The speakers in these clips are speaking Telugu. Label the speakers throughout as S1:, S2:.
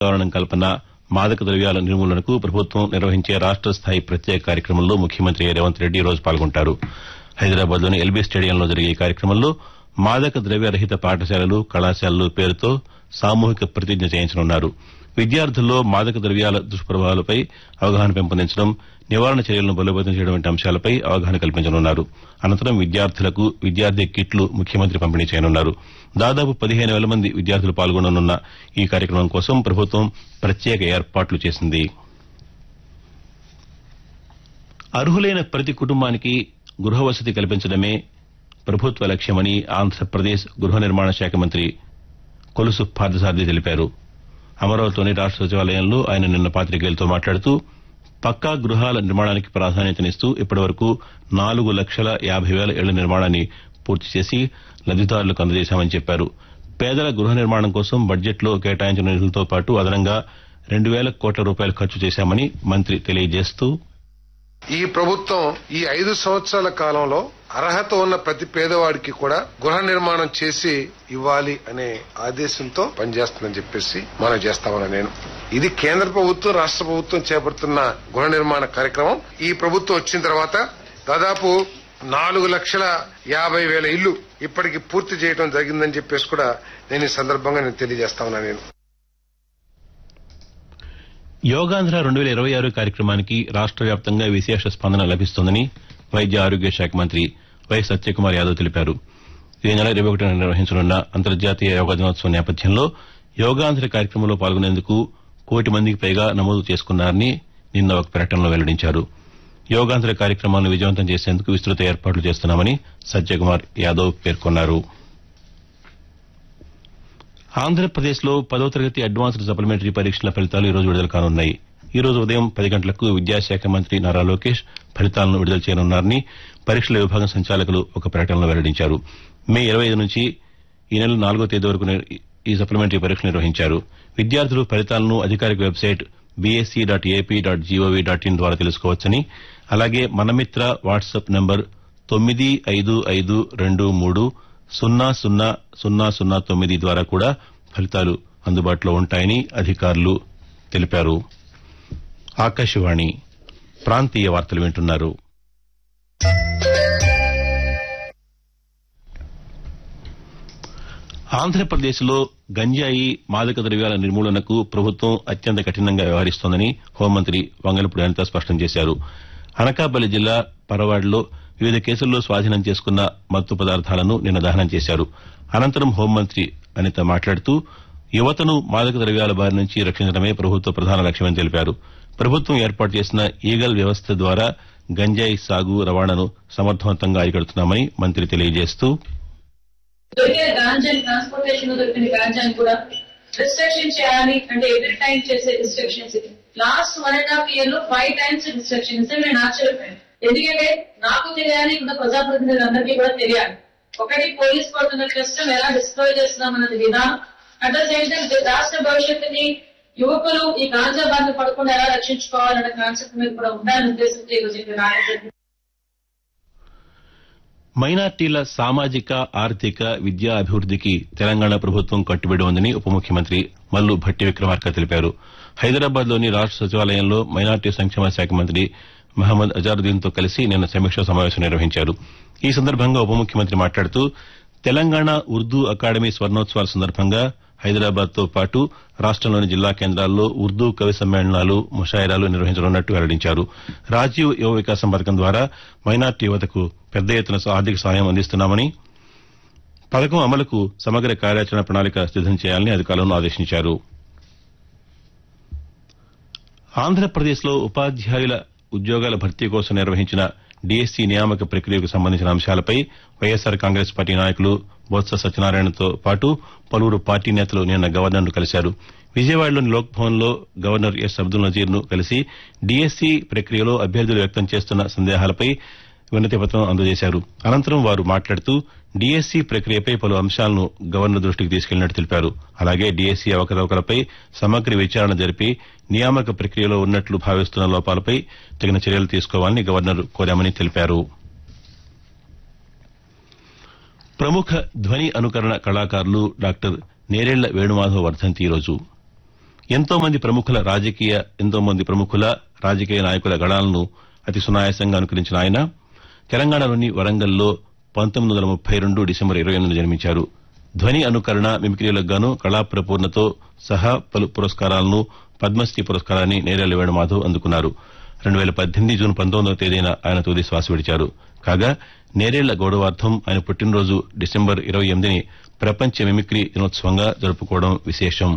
S1: వాతావరణం కల్పన మాదక ద్రవ్యాల నిర్మూలనకు ప్రభుత్వం నిర్వహించే రాష్ట స్థాయి ప్రత్యేక కార్యక్రమంలో ముఖ్యమంత్రి రేవంత్ రెడ్డి ఈ రోజు పాల్గొంటారు హైదరాబాద్లోని ఎల్బీ స్టేడియంలో జరిగే ఈ కార్యక్రమంలో మాదక ద్రవ్య రహిత పాఠశాలలు కళాశాలలు పేరుతో సామూహిక ప్రతిజ్ఞ చేయించనున్నారు విద్యార్థుల్లో మాదక ద్రవ్యాల దుష్ప్రభావాలపై అవగాహన పెంపొందించడం నివారణ చర్యలను బలోపేతం చేయడం వంటి అంశాలపై అవగాహన కల్పించనున్నారు అనంతరం విద్యార్థులకు విద్యార్థి కిట్లు ముఖ్యమంత్రి పంపిణీ చేయనున్నారు దాదాపు పదిహేను వేల మంది విద్యార్థులు పాల్గొననున్న ఈ కార్యక్రమం కోసం ప్రభుత్వం ప్రత్యేక ఏర్పాట్లు చేసింది అర్హులైన ప్రతి కుటుంబానికి గృహ వసతి కల్పించడమే ప్రభుత్వ లక్ష్యమని ఆంధ్రప్రదేశ్ గృహ నిర్మాణ శాఖ మంత్రి కొలుసు పార్థసారథి తెలిపారు అమరావతిలోని రాష్ట సచివాలయంలో ఆయన నిన్న పాతికేయులతో మాట్లాడుతూ పక్కా గృహాల నిర్మాణానికి ప్రాధాన్యతనిస్తూ ఇప్పటివరకు నాలుగు లక్షల యాభై వేల ఇళ్ల నిర్మాణాన్ని పూర్తి చేసి లబ్దిదారులకు అందజేశామని చెప్పారు పేదల గృహ నిర్మాణం కోసం బడ్జెట్లో కేటాయించిన నిధులతో పాటు అదనంగా రెండు వేల కోట్ల రూపాయలు ఖర్చు చేశామని మంత్రి తెలియజేస్తూ
S2: ఈ ప్రభుత్వం ఈ ఐదు సంవత్సరాల కాలంలో అర్హత ఉన్న ప్రతి పేదవాడికి కూడా గృహ నిర్మాణం చేసి ఇవ్వాలి అనే ఆదేశంతో పనిచేస్తుందని చెప్పేసి మనం చేస్తామని నేను ఇది కేంద్ర ప్రభుత్వం రాష్ట్ర ప్రభుత్వం చేపడుతున్న గృహ నిర్మాణ కార్యక్రమం ఈ ప్రభుత్వం వచ్చిన తర్వాత దాదాపు నాలుగు లక్షల యాభై వేల ఇల్లు ఇప్పటికి పూర్తి చేయడం జరిగిందని చెప్పేసి కూడా నేను ఈ సందర్భంగా నేను తెలియజేస్తా నేను
S1: యోగాంధ్ర రెండు వేల ఇరవై ఆరు కార్యక్రమానికి రాష్ట వ్యాప్తంగా విశేష స్పందన లభిస్తోందని వైద్య ఆరోగ్య శాఖ మంత్రి వై సత్యకుమార్ యాదవ్ తెలిపారు ఈ నెల ఇరవై ఒకటిన నిర్వహించనున్న అంతర్జాతీయ యోగా దినోత్సవం నేపథ్యంలో యోగాంధ్ర కార్యక్రమంలో పాల్గొనేందుకు కోటి మందికి పైగా నమోదు చేసుకున్నారని నిన్న ఒక ప్రకటనలో వెల్లడించారు యోగాంధ్ర కార్యక్రమాలను విజయవంతం చేసేందుకు విస్తృత ఏర్పాట్లు చేస్తున్నామని సత్యకుమార్ యాదవ్ పేర్కొన్నారు ఆంధ్రప్రదేశ్లో పదో తరగతి అడ్వాన్స్డ్ సప్లిమెంటరీ పరీక్షల ఫలితాలు ఈ రోజు విడుదల కానున్నాయి ఈ రోజు ఉదయం పది గంటలకు విద్యాశాఖ మంత్రి నారా లోకేష్ ఫలితాలను విడుదల చేయనున్నారని పరీక్షల విభాగం సంచాలకులు ఒక ప్రకటనలో వెల్లడించారు మే ఇరవై ఐదు నుంచి ఈ నెల నాలుగో తేదీ వరకు నిర్- ఈ సప్లిమెంటరీ పరీక్షలు నిర్వహించారు విద్యార్థులు ఫలితాలను అధికారిక website BSC dot AP dot GOV dot in ద్వారా తెలుసుకోవచ్చని అలాగే మనమిత్ర వాట్సాప్ నంబర్ తొమ్మిది ఐదు ఐదు రెండు మూడు సున్నా సున్నా సున్నా సున్నా తొమ్మిది ద్వారా కూడా ఫలితాలు అందుబాటులో ఉంటాయని అధికారులు తెలిపారు ఆకాశవాణి ప్రాంతీయ వార్తలు వింటున్నారు ఆంధ్రప్రదేశ్లో గంజాయి మాదక ద్రవ్యాల నిర్మూలనకు ప్రభుత్వం అత్యంత కఠినంగా వ్యవహరిస్తోందని హోంమంత్రి వంగలపూడి అనిత స్పష్టం చేశారు అనకాపల్లి జిల్లా పరవాడలో వివిధ కేసుల్లో స్వాధీనం చేసుకున్న మత్తు పదార్థాలను నిన్న దహనం చేశారు అనంతరం హోంమంత్రి అనిత మాట్లాడుతూ యువతను మాదక ద్రవ్యాల బారి నుంచి రక్షించడమే ప్రభుత్వ ప్రధాన లక్ష్యమని తెలిపారు ప్రభుత్వం ఏర్పాటు చేసిన ఈగల్ వ్యవస్థ ద్వారా గంజాయి సాగు రవాణాను సమర్థవంతంగా అరికడుతున్నామని మంత్రి తెలియజేస్తూ
S3: దొరికే గాంజాని ట్రాన్స్పోర్టేషన్ లో దొరికిన గాంజాని కూడా రిస్ట్రిక్షన్ చేయాలి అంటే ఎవ్రీ టైం చేసే రిస్ట్రిక్షన్స్ ఇది last one and half year లో ఫైవ్ టైమ్స్ రిస్ట్రిక్షన్స్ నేను ఆశ్చర్యపోయాను ఎందుకంటే నాకు తెలియాలి ఇంకా ప్రజాప్రతినిధులందరికీ కూడా తెలియాలి ఒకటి పోలీస్ పడుతున్న కష్టం ఎలా డిస్ప్లోయ్ చేస్తున్నాం అన్నది విధానం అట్ ద సేమ్ టైం రాష్ట్ర భవిష్యత్తుని యువకులు ఈ గాంజా బారిన పడకుండా ఎలా రక్షించుకోవాలన్న కాన్సెప్ట్ మీద కూడా ఉండాలనే ఉద్దేశంతో ఈరోజు ఇక్కడ రావడం జరిగింది.
S1: మైనార్టీల సామాజిక ఆర్థిక విద్యా అభివృద్దికి తెలంగాణ ప్రభుత్వం కట్టుబడి ఉందని ఉప ముఖ్యమంత్రి మల్లు భట్టి విక్రమార్క తెలిపారు హైదరాబాద్ లోని రాష్ట సచివాలయంలో మైనార్టీ సంక్షేమ శాఖ మంత్రి మహమ్మద్ అజారుద్దీన్ తో కలిసి నిన్న సమీక్షా సమావేశం నిర్వహించారు ఈ సందర్భంగా ఉప ముఖ్యమంత్రి మాట్లాడుతూ తెలంగాణ ఉర్దూ అకాడమీ స్వర్ణోత్సవాల సందర్భంగా హైదరాబాద్ తో పాటు రాష్టంలోని జిల్లా కేంద్రాల్లో ఉర్దూ కవి సమ్మేళనాలు ముషాయిరాలు నిర్వహించనున్నట్టు వెల్లడించారు రాజీవ్ యువ వికాసం పథకం ద్వారా మైనార్టీ యువతకు పెద్ద ఎత్తున ఆర్థిక సాయం అందిస్తున్నామని పథకం అమలుకు సమగ్ర కార్యాచరణ ప్రణాళిక సిద్దం చేయాలని అధికారులను ఆదేశించారు ఆంధ్రప్రదేశ్లో ఉపాధ్యాయుల ఉద్యోగాల భర్తీ కోసం నిర్వహించిన డీఎస్సీ నియామక ప్రక్రియకు సంబంధించిన అంశాలపై వైఎస్సార్ కాంగ్రెస్ పార్టీ నాయకులు బొత్స సత్యనారాయణతో పాటు పలువురు పార్టీ నేతలు నిన్న గవర్నర్ను కలిశారు విజయవాడలోని లోక్ భవన్లో గవర్నర్ ఎస్ అబ్దుల్ నజీర్ను కలిసి డీఎస్సీ ప్రక్రియలో అభ్యర్థులు వ్యక్తం చేస్తున్న సందేహాలపై వినతి పత్రం అందజేశారు అనంతరం వారు మాట్లాడుతూ డీఎస్సీ ప్రక్రియపై పలు అంశాలను గవర్నర్ దృష్టికి తీసుకెళ్లినట్టు తెలిపారు అలాగే డీఎస్సీ అవకతవకలపై సమగ్ర విచారణ జరిపి నియామక ప్రక్రియలో ఉన్నట్లు భావిస్తున్న లోపాలపై తగిన చర్యలు తీసుకోవాలని గవర్నర్ కోరామని తెలిపారు ప్రముఖ ధ్వని అనుకరణ కళాకారులు డాక్టర్ నేరేళ్ల వేణుమాధవ్ వర్ధంతి ఈరోజు ఎంతో మంది ప్రముఖుల రాజకీయ ఎంతో మంది ప్రముఖుల రాజకీయ నాయకుల గణాలను అతి సునాయాసంగా అనుకరించిన ఆయన తెలంగాణలోని వరంగల్లో పంతొమ్మిది వందల ముప్పై రెండు డిసెంబర్ ఇరవై ఎనిమిది జన్మించారు ధ్వని అనుకరణ మిమిక్రీలకు గాను కళాప్రపూర్ణతో సహా పలు పురస్కారాలను పద్మశ్రీ పురస్కారాన్ని నేరేళ్ల వేణు మాధవ్ అందుకున్నారు రెండు వేల పద్దెనిమిది జూన్ పంతొమ్మిదవ తేదీన ఆయన తుది శ్వాస విడిచారు కాగా నేరేళ్ల గౌరవార్థం ఆయన పుట్టినరోజు డిసెంబర్ ఇరవై ఎనిమిదిని ప్రపంచ మిమిక్రీ దినోత్సవంగా జరుపుకోవడం విశేషం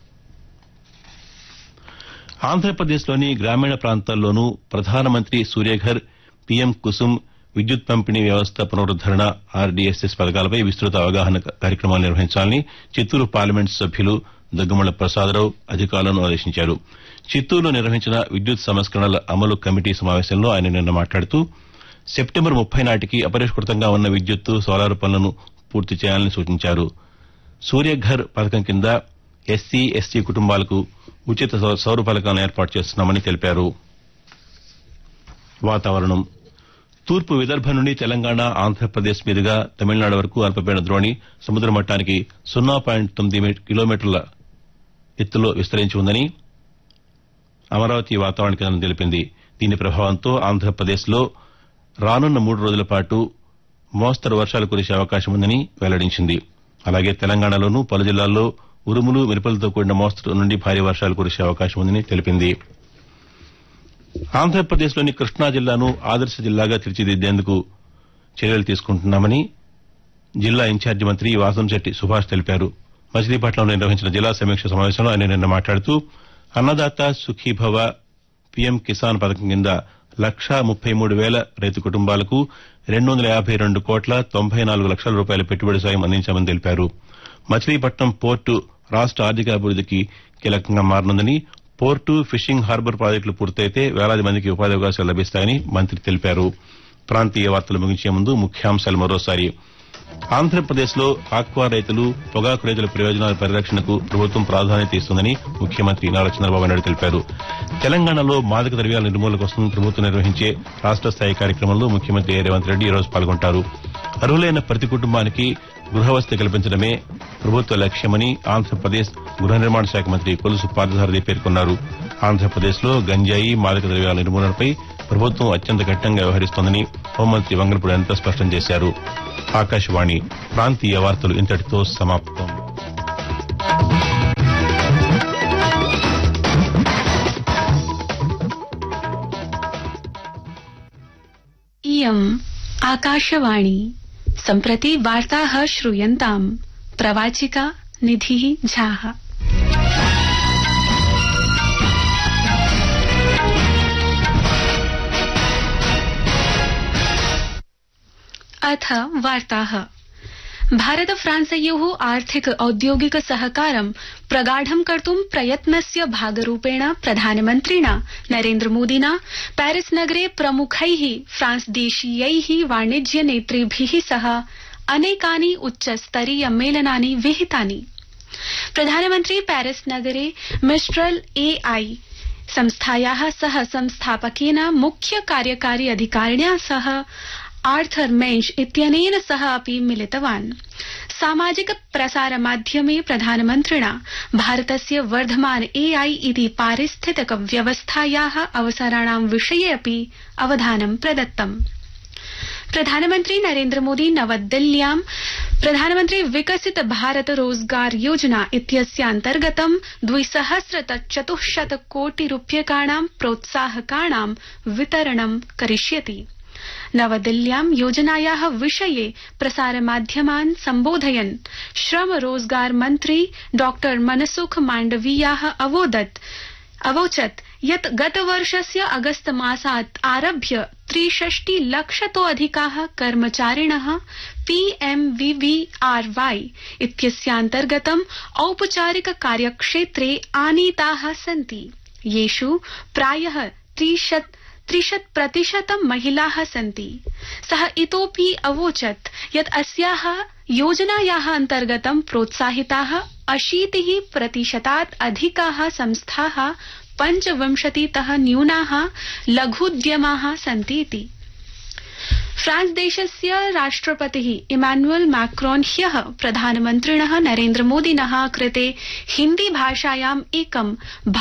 S1: ఆంధ్రప్రదేశ్లోని గ్రామీణ ప్రాంతాల్లోనూ ప్రధానమంత్రి సూర్యఘర్ పీఎం కుసుమ్ విద్యుత్ పంపిణీ వ్యవస్థ పునరుద్దరణ ఆర్డీఎస్ఎస్ పథకాలపై విస్తృత అవగాహన కార్యక్రమాలు నిర్వహించాలని చిత్తూరు పార్లమెంటు సభ్యులు దగ్గుమళ్ల ప్రసాదరావు అధికారులను ఆదేశించారు చిత్తూరులో నిర్వహించిన విద్యుత్ సంస్కరణల అమలు కమిటీ సమావేశంలో ఆయన నిన్న మాట్లాడుతూ సెప్టెంబర్ ముప్పై నాటికి అపరిష్కృతంగా ఉన్న విద్యుత్తు సోలార్ పనులను పూర్తి చేయాలని సూచించారు సూర్యఘర్ పథకం కింద ఎస్సీ ఎస్టీ కుటుంబాలకు ఉచిత సౌ- సౌర ఫలకాలను ఏర్పాటు చేస్తున్నామని తెలిపారు వాతావరణం తూర్పు విదర్భ నుండి తెలంగాణ ఆంధ్రప్రదేశ్ మీదుగా తమిళనాడు వరకు అల్పపీడన ద్రోణి సముద్ర మట్టానికి సున్నా పాయింట్ తొమ్మిది మీ- కిలోమీటర్ల ఎత్తులో విస్తరించి ఉందని అమరావతి వాతావరణ కేంద్రం తెలిపింది దీని ప్రభావంతో ఆంధ్రప్రదేశ్లో రానున్న మూడు రోజుల పాటు మోస్తరు వర్షాలు కురిసే అవకాశం ఉందని వెల్లడించింది అలాగే తెలంగాణలోనూ పలు జిల్లాల్లో ఉరుములు మెరుపులతో కూడిన మోస్తరు నుండి భారీ వర్షాలు కురిసే అవకాశం ఉందని తెలిపింది ఆంధ్రప్రదేశ్లోని కృష్ణా జిల్లాను ఆదర్శ జిల్లాగా తీర్చిదిద్దేందుకు చర్యలు తీసుకుంటున్నామని జిల్లా ఇన్ఛార్జి మంత్రి వాసంశెట్టి సుభాష్ తెలిపారు మచిలీపట్నంలో నిర్వహించిన జిల్లా సమీక్ష సమావేశంలో ఆయన నిన్న మాట్లాడుతూ అన్నదాత సుఖీభవ పీఎం కిసాన్ పథకం కింద లక్షా ముప్పై మూడు వేల రైతు కుటుంబాలకు రెండు వందల యాభై రెండు కోట్ల తొంభై నాలుగు లక్షల రూపాయల పెట్టుబడి సాయం అందించామని తెలిపారు మచిలీపట్నం పోర్టు రాష్ట ఆర్థిక అభివృద్దికి కీలకంగా మారనుందని పోర్టు ఫిషింగ్ హార్బర్ ప్రాజెక్టులు పూర్తయితే వేలాది మందికి ఉపాధి అవకాశాలు లభిస్తాయని మంత్రి తెలిపారు ప్రాంతీయ వార్తలు ముగించే ముందు ముఖ్యాంశాలు మరోసారి ఆంధ్రప్రదేశ్లో ఆక్వా రైతులు పొగాకు రైతుల ప్రయోజనాల పరిరక్షణకు ప్రభుత్వం ప్రాధాన్యత ఇస్తుందని ముఖ్యమంత్రి నారా చంద్రబాబు నాయుడు తెలిపారు తెలంగాణలో మాదక ద్రవ్యాల నిర్మూలన కోసం ప్రభుత్వం నిర్వహించే రాష్ట స్థాయి కార్యక్రమంలో ముఖ్యమంత్రి రేవంత్ రెడ్డి ఈరోజు పాల్గొంటారు అర్హులైన ప్రతి కుటుంబానికి గృహవసతి కల్పించడమే ప్రభుత్వ లక్ష్యమని ఆంధ్రప్రదేశ్ గృహ నిర్మాణ శాఖ మంత్రి కొలుసు పార్థసారథి పేర్కొన్నారు ఆంధ్రప్రదేశ్లో గంజాయి మాదక ద్రవ్యాల నిర్మూలనపై ప్రభుత్వం అత్యంత కఠినంగా వ్యవహరిస్తోందని హోంమంత్రి వంగలపూడి అనిత స్పష్టం చేశారు ఆకాశవాణి ప్రాంతీయ వార్తలు ఇంతటితో సమాప్తం
S4: इयम् आकाशवाणी सम्प्रति वार्ताः श्रूयन्ताम् प्रवाचिका निधिः झाः अथ वार्ताः भारत फ्रांसयो आर्थिक औद्योगिक सहकारं प्रगाढं कर्तुं प्रयत्नस्य भागरूपेण प्रधानमन्त्रिणा नरेन्द्रमोदिना पेरिस नगरे प्रमुखै फ्रांसदेशीयै वाणिज्य नेतृभि सह अनेकानि उच्चस्तरीय मेलनानि विहितानि प्रधानमन्त्री पेरिस नगरे मिस्ट्रल एआई संस्थाया सह संस्थापकेन मुख्य कार्यकारी अधिकारिण्या सह आर्थर मेंश इत्यनेन सह अपि मिलितवान् सामाजिक प्रसार माध्यमे प्रधानमन्त्रिणा भारतस्य वर्धमान एआई इति पारिस्थितिक व्यवस्थाया अवसराणां विषये अपि अवधानं प्रदत्तम् प्रधानमन्त्री नरेन्द्रमोदी नवदिल्ल्यां प्रधानमन्त्री विकसित भारत रोजगार योजना इत्यस्यान्तर्गतं द्विसहस्रत चतुश्शत कोटि रूप्यकाणां प्रोत्साहकाणां वितरणं करिष्यति नवदिल्ल्यां योजनाया विषये प्रसारमाध्यमान् सम्बोधयन् श्रम रोजगार मन्त्री डॉ मनसुख माण्डवीया अवोदत् अवोचत् यत् गतवर्षस्य अगस्त मासात् आरभ्य त्रिषष्टि लक्षतोऽधिका कर्मचारिण पीएमवीवीआरवाई इत्यस्यान्तर्गतं औपचारिक कार्यक्षेत्रे आनीता सन्ति येष् प्राय त्रिशत् प्रतिशतं महिला सन्ति सः इतोऽपि अवोचत् यत् अस्या योजनाया अन्तर्गतं प्रोत्साहिता अशीति प्रतिशतात् अधिका संस्था पञ्चविंशतित न्यूना लघुद्यमा सन्तीति फ्रांस देशस्य राष्ट्रपति इमानुअल मैक्रोन ह्य प्रधानमन्त्रिण नरेन्द्रमोदिन कृते हिन्दी भाषायाम् एकं